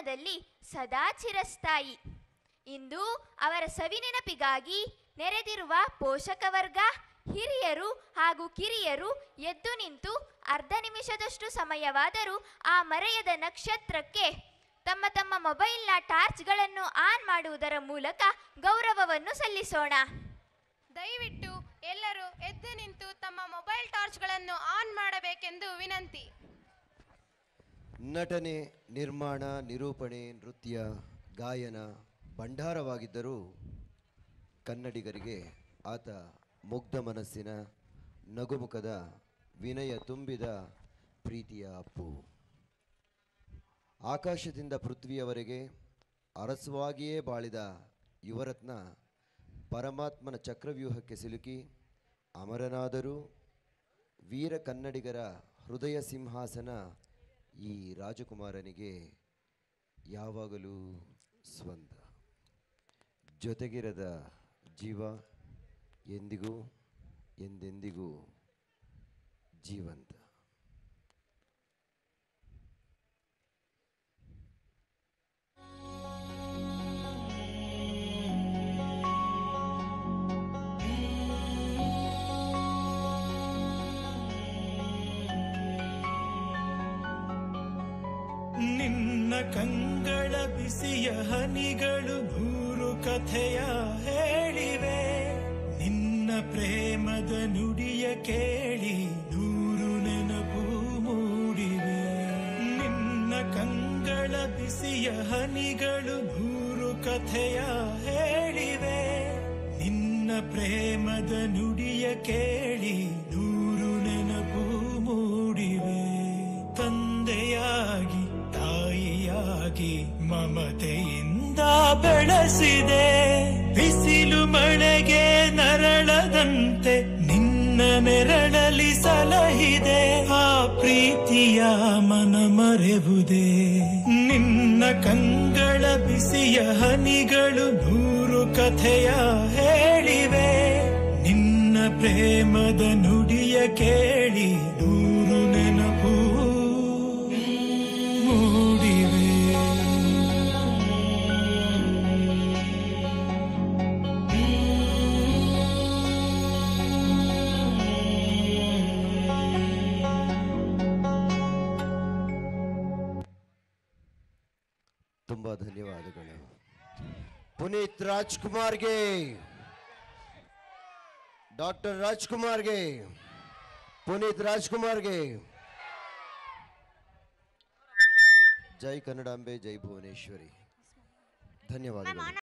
ಮನದಲ್ಲಿ ಸದಾ ಚಿರಸ್ಥಾಯಿ ಇಂದು ಅವರ ಸವಿನೆನಪಿಗಾಗಿ ನೆರೆದಿರುವ ಪೋಷಕ ವರ್ಗ ಹಿರಿಯರು ಹಾಗೂ ಕಿರಿಯರು ಎದ್ದು ನಿಂತು ಅರ್ಧ ನಿಮಿಷದಷ್ಟು ಸಮಯವಾದರೂ ಆ ಮರೆಯದ ನಕ್ಷತ್ರಕ್ಕೆ ತಮ್ಮ ತಮ್ಮ ಮೊಬೈಲ್ನ ಟಾರ್ಚ್ಗಳನ್ನು ಆನ್ ಮಾಡುವುದರ ಮೂಲಕ ಗೌರವವನ್ನು ಸಲ್ಲಿಸೋಣ ದಯವಿಟ್ಟು ಎಲ್ಲರೂ ಎದ್ದು ನಿಂತು ತಮ್ಮ ಮೊಬೈಲ್ ಟಾರ್ಚ್ಗಳನ್ನು ಆನ್ ಮಾಡಬೇಕೆಂದು ವಿನಂತಿ ನಟನೆ ನಿರ್ಮಾಣ ನಿರೂಪಣೆ ನೃತ್ಯ ಗಾಯನ ಭಂಡಾರವಾಗಿದ್ದರೂ ಕನ್ನಡಿಗರಿಗೆ ಆತ ಮುಗ್ಧ ಮನಸ್ಸಿನ ನಗುಮುಖದ ವಿನಯ ತುಂಬಿದ ಪ್ರೀತಿಯ ಅಪ್ಪು ಆಕಾಶದಿಂದ ಪೃಥ್ವಿಯವರೆಗೆ ಅರಸುವಾಗಿಯೇ ಬಾಳಿದ ಯುವರತ್ನ ಪರಮಾತ್ಮನ ಚಕ್ರವ್ಯೂಹಕ್ಕೆ ಸಿಲುಕಿ ಅಮರನಾದರೂ ವೀರ ಕನ್ನಡಿಗರ ಹೃದಯ ಸಿಂಹಾಸನ ಈ ರಾಜಕುಮಾರನಿಗೆ ಯಾವಾಗಲೂ ಸ್ವಂತ ಜೊತೆಗಿರದ ಜೀವ ಎಂದಿಗೂ ಎಂದೆಂದಿಗೂ ಜೀವಂತ ನಿನ್ನ ಕಂಗಳ ಬಿಸಿಯ ಹನಿಗಳು ನೂರು ಕಥೆಯ ಹೇಳಿವೆ ನಿನ್ನ ಪ್ರೇಮದ ನುಡಿಯ ಕೇಳಿ ನೂರು ನೆನಪು ಮೂಡಿವೆ ನಿನ್ನ ಕಂಗಳ ಬಿಸಿಯ ಹನಿಗಳು ನೂರು ಕಥೆಯ ಹೇಳಿವೆ ನಿನ್ನ ಪ್ರೇಮದ ನುಡಿಯ ಕೇಳಿ ನೂರು ನೆನಪು ಮೂಡಿವೆ ತಂದೆಯಾಗಿ ತಾಯಿಯಾಗಿ ಮಮತೆಯಿಂದ ಬೆಳೆಸಿದೆ ಬಿಸಿಲು ಮಳೆಗೆ ನರಳದಂತೆ ನಿನ್ನ ನೆರಳಲಿ ಸಲಹಿದೆ ಆ ಪ್ರೀತಿಯ ಮನ ಮರೆವುದೇ ನಿನ್ನ ಕಂಗಳ ಬಿಸಿಯ ಹನಿಗಳು ನೂರು ಕಥೆಯ ಹೇಳಿವೆ ನಿನ್ನ ಪ್ರೇಮದ ನುಡಿಯ ಕೇಳಿ ನೂರು ನೆನಪು ಮೂಡಿವೆ ತುಂಬ ಧನ್ಯವಾದಗಳು ಪುನೀತ್ ರಾಜ್ಕುಮಾರ್ಗೆ ಡಾಕ್ಟರ್ ರಾಜ್ಕುಮಾರ್ಗೆ ಪುನೀತ್ ರಾಜ್ಕುಮಾರ್ಗೆ ಜೈ ಕನ್ನಡಾಂಬೆ ಜೈ ಭುವನೇಶ್ವರಿ ಧನ್ಯವಾದಗಳು